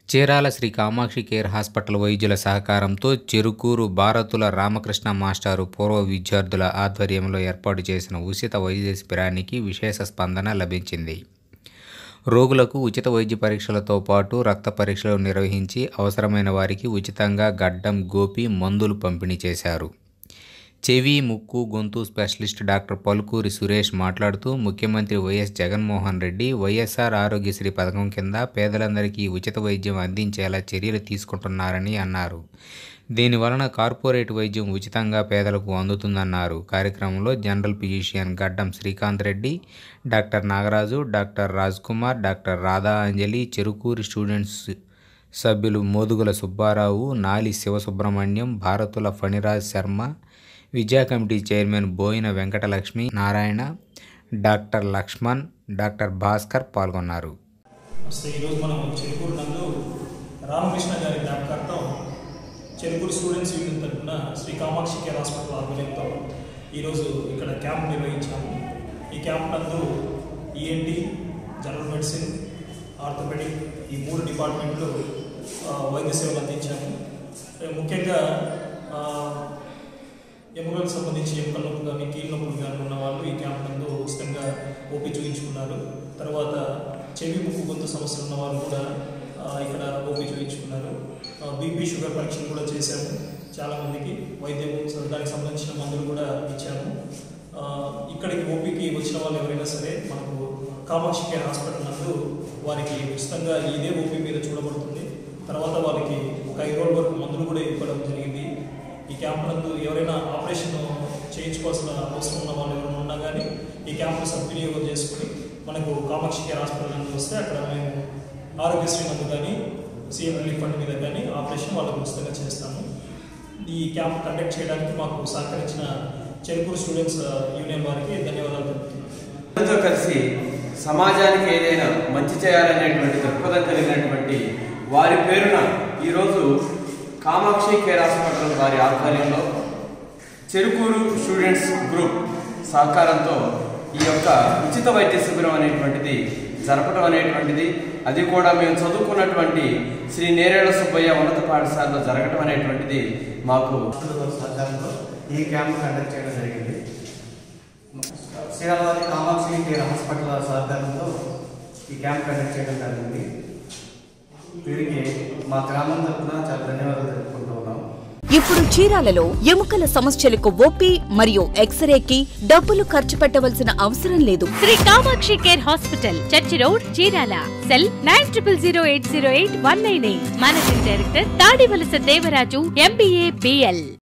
Chirala Shri Kamakshi care hospital వైద్యుల సహకారంతో చెరుకూరు భారతుల రామకృష్ణ మాస్టారు పూర్వ విద్యార్థుల ఆధ్వర్యంలో ఏర్పాటు చేసిన ఉచిత వైద్య శిబిరానికి విశేష స్పందన లభించింది రోగులకు ఉచిత వైద్య పరీక్షలతో పాటు రక్త పరీక్షలు నిర్వహించి అవసరమైన వారికి ఉచితంగా గడ్డం గోపి మందులు పంపిణీ చేశారు చెవి ముక్కు గొంతు స్పెషలిస్ట్ డాక్టర్ పలుకూరి సురేష్ మాట్లాడుతూ ముఖ్యమంత్రి వైఎస్ జగన్మోహన్ రెడ్డి వైఎస్ఆర్ ఆరోగ్యశ్రీ పథకం కింద పేదలందరికీ ఉచిత వైద్యం అందించేలా చర్యలు తీసుకుంటున్నారని అన్నారు దీనివలన కార్పొరేట్ వైద్యం ఉచితంగా పేదలకు అందుతుందన్నారు కార్యక్రమంలో general physician Gaddam Srikanth Reddy doctor Nagaraju doctor Raj Kumar doctor Radha Anjali Cherukuri students సభ్యులు మోదుగుల సుబ్బారావు నాలి శివసుబ్రహ్మణ్యం భారతుల ఫణిరాజ్ శర్మ విద్యా committee chairman Boina Venkatalakshmi Narayana doctor Lakshman doctor Bhaskar పాల్గొన్నారు వస్తే ఈరోజు మనం చెరుకూరు నందు రామకృష్ణ గారి జ్ఞాపకార్థం చెరుకూరు స్టూడెంట్స్ యూనియన్ తరఫున శ్రీ కామాక్షి కేర్ హాస్పిటల్ ఆధ్వర్యంతో ఈరోజు ఇక్కడ క్యాంప్ నిర్వహించాము ఈ క్యాంప్ నందు ఈఎన్టీ జనరల్ మెడిసిన్ ఆర్థోపెడిక్ ఈ మూడు డిపార్ట్మెంట్లు ఆ, వైద్య సేవలు అందించాము ఏ, ముఖ్యంగా ఆ, ఎముకలకు సంబంధించి ఎముకల నొప్పులు కానీ కీళ్ళ నొప్పులు కానీ ఉన్న వాళ్ళు ఈ క్యాంప్ నందు ఉచితంగా ఓపీ చూపించుకున్నారు తర్వాత చెవి ముక్కు గొంతు సమస్యలు ఉన్న వాళ్ళు కూడా ఆ, ఇక్కడ ఓపీ చూపించుకున్నారు బీపీ షుగర్ పరీక్షలు కూడా చేశాము చాలామందికి వైద్యం స- దానికి సంబంధించిన మందులు కూడా ఇచ్చాము ఆ, ఇక్కడికి ఓపీకి వచ్చిన వాళ్ళు ఎవరైనా సరే మనకు కామాక్షి కేర్ హాస్పిటల్ నందు వారికి ఉచితంగా ఇదే ఓపీ మీద చూడబడుతుంది తర్వాత వాళ్ళకి ఒక ఐదు రోజుల వరకు మందులు కూడా ఇవ్వడం జరిగింది ఈ క్యాంప్ నందు ఎవరైనా ఆపరేషన్ చేయించుకోవాల్సిన అవసరం ఉన్న వాళ్ళు ఎవరైనా ఉన్నా కానీ ఈ క్యాంప్ను సద్వినియోగం చేసుకుని మనకు కామాక్షి కేర్ హాస్పిటల్ నందు వస్తే అక్కడ మేము ఆరోగ్యశ్రీ నందు కానీ సీఎం రిలీఫ్ ఫండ్ మీద కానీ ఆపరేషన్ వాళ్ళకు ఉచితంగా చేస్తాము ఈ క్యాంప్ కండక్ట్ చేయడానికి మాకు సహకరించిన చెరుకూరు స్టూడెంట్స్ ఆ, యూనియన్ వారికి ధన్యవాదాలు తెలుపుతున్నాను అందరితో కలిసి సమాజానికి ఏదైనా మంచి చేయాలనేటువంటి దృక్పథం కలిగినటువంటి వారి పేరున ఈరోజు కామాక్షి కేర్ హాస్పిటల్ వారి ఆధ్వర్యంలో చెరుకూరు స్టూడెంట్స్ గ్రూప్ సహకారంతో ఈ యొక్క ఉచిత వైద్య శిబిరం అనేటువంటిది జరపడం అనేటువంటిది అది కూడా మేము చదువుకున్నటువంటి శ్రీ నేరేళ్ల సుబ్బయ్య ఉన్నత పాఠశాలలో జరగటం అనేటువంటిది మాకు హాస్పిటల్ సహకారంతో ఈ క్యాంప్ కండక్ట్ చేయడం జరిగింది శ్రీరామవారి కామాక్షి కేర్ హాస్పిటల్ సహకారంతో ఈ క్యాంప్ కండక్ట్ చేయడం జరిగింది వీరికి మా గ్రామం తరఫున చాలా ధన్యవాదాలు తెలుపుకుంటూ ఉన్నాం ఇప్పుడు చీరాలలో ఎముకల సమస్యలకు ఓపీ మరియు ఎక్స్రేకి డబ్బులు ఖర్చు పెట్టవలసిన అవసరం లేదు Shri Kamakshi care hospital church road Chirala cell nine triple zero eight zero eight one nine eight managing director Tadivalasa Devaraju MBA BL